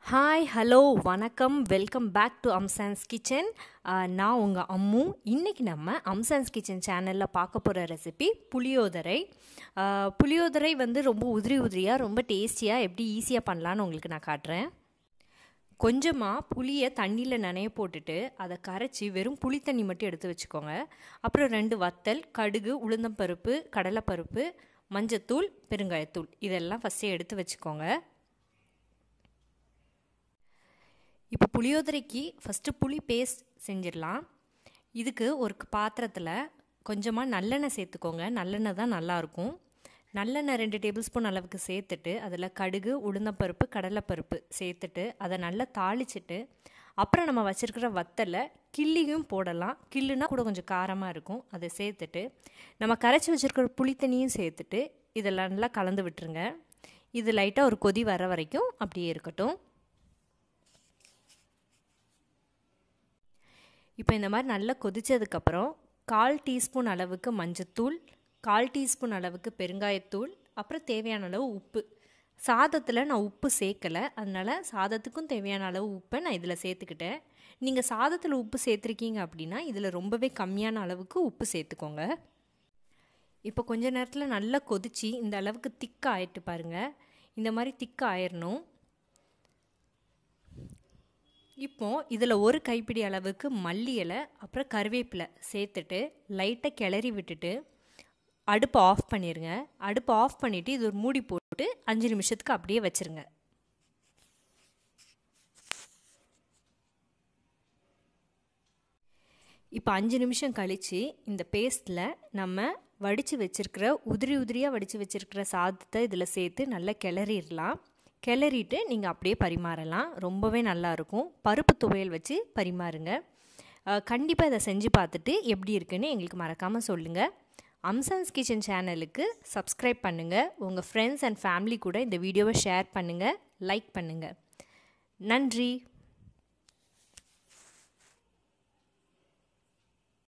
hi hello வணக்கம் welcome back to அம்சான்ஸ் kitchen நான் உங்கள் அம்மு இன்றைக்கி நம்ம அம்சான்ஸ் கிச்சன் சேனலில் பார்க்க போகிற ரெசிபி புளியோதரை ஆஹ், புளியோதரை வந்து ரொம்ப உதிரி உதிரியாக ரொம்ப டேஸ்டியாக எப்படி ஈஸியாக பண்ணலான்னு உங்களுக்கு நான் காட்டுறேன் கொஞ்சமாக புளியை தண்ணியில் நனைய போட்டுட்டு அதை கரைச்சி வெறும் புளி தண்ணி மட்டும் எடுத்து வச்சுக்கோங்க அப்புறம் ரெண்டு வத்தல் கடுகு உளுந்தம்பருப்பு கடலைப்பருப்பு மஞ்சத்தூள் பெருங்காயத்தூள் இதெல்லாம் ஃபஸ்ட்டே எடுத்து வச்சுக்கோங்க இப்போ புளியோதரைக்கு ஃபஸ்ட்டு புளி பேஸ்ட் செஞ்சிடலாம் இதுக்கு ஒரு பாத்திரத்தில் கொஞ்சமாக நல்லெண்ணெய் சேர்த்துக்கோங்க நல்லெண்ணெய் தான் நல்லாயிருக்கும் நல்லெண்ணெய் ரெண்டு டேபிள் ஸ்பூன் அளவுக்கு சேர்த்துட்டு அதில் கடுகு உளுந்தப்பருப்பு கடலைப்பருப்பு சேர்த்துட்டு அதை நல்லா தாளிச்சிட்டு அப்புறம் நம்ம வச்சுருக்கிற வத்தலை கிள்ளியும் போடலாம் கிள்ளுனா கூட கொஞ்சம் காரமாக இருக்கும் அதை சேர்த்துட்டு நம்ம கரைச்சி வச்சுருக்கிற புளித்தண்ணியும் சேர்த்துட்டு இதெல்லாம் நல்லா கலந்து விட்டுருங்க இது லைட்டாக ஒரு கொதி வர வரைக்கும் அப்படியே இருக்கட்டும் இப்போ இந்த மாதிரி நல்லா கொதித்ததுக்கப்புறம் கால் டீஸ்பூன் அளவுக்கு மஞ்சத்தூள் கால் டீஸ்பூன் அளவுக்கு பெருங்காயத்தூள் அப்புறம் தேவையான அளவு உப்பு சாதத்தில் நான் உப்பு சேர்க்கலை அதனால் சாதத்துக்கும் தேவையான அளவு உப்பை நான் இதில் சேர்த்துக்கிட்டேன் நீங்கள் சாதத்தில் உப்பு சேர்த்துருக்கீங்க அப்படின்னா இதில் ரொம்பவே கம்மியான அளவுக்கு உப்பு சேர்த்துக்கோங்க இப்போ கொஞ்ச நேரத்தில் நல்லா கொதித்து இந்த அளவுக்கு திக்காக ஆயிட்டு பாருங்கள் இந்த மாதிரி திக்காக ஆயிடணும் இப்போ இதில் ஒரு கைப்பிடி அளவுக்கு மல்லி இலை அப்புறம் கருவேப்பிலை சேர்த்துட்டு லைட்டாக கிளறி விட்டுட்டு அடுப்பை ஆஃப் பண்ணிடுங்க அடுப்பை ஆஃப் பண்ணிவிட்டு இது ஒரு மூடி போட்டு அஞ்சு நிமிஷத்துக்கு அப்படியே வச்சுருங்க இப்போ அஞ்சு நிமிஷம் கழித்து இந்த பேஸ்ட்டில் நம்ம வடித்து வச்சுருக்கிற உதிரி உதிரியாக வடித்து வச்சுருக்கிற சாதத்தை இதில் சேர்த்து நல்லா கிளறிடலாம் கிளறிட்டு நீங்கள் அப்படியே பரிமாறலாம் ரொம்பவே நல்லாயிருக்கும் பருப்பு துவையல் வச்சு பரிமாறுங்க கண்டிப்பாக இதை செஞ்சு பார்த்துட்டு எப்படி இருக்குன்னு எங்களுக்கு மறக்காமல் சொல்லுங்கள் அம்சன்ஸ் கிச்சன் சேனலுக்கு சப்ஸ்கிரைப் பண்ணுங்கள் உங்கள் ஃப்ரெண்ட்ஸ் அண்ட் ஃபேமிலி கூட இந்த வீடியோவை ஷேர் பண்ணுங்கள் லைக் பண்ணுங்கள் நன்றி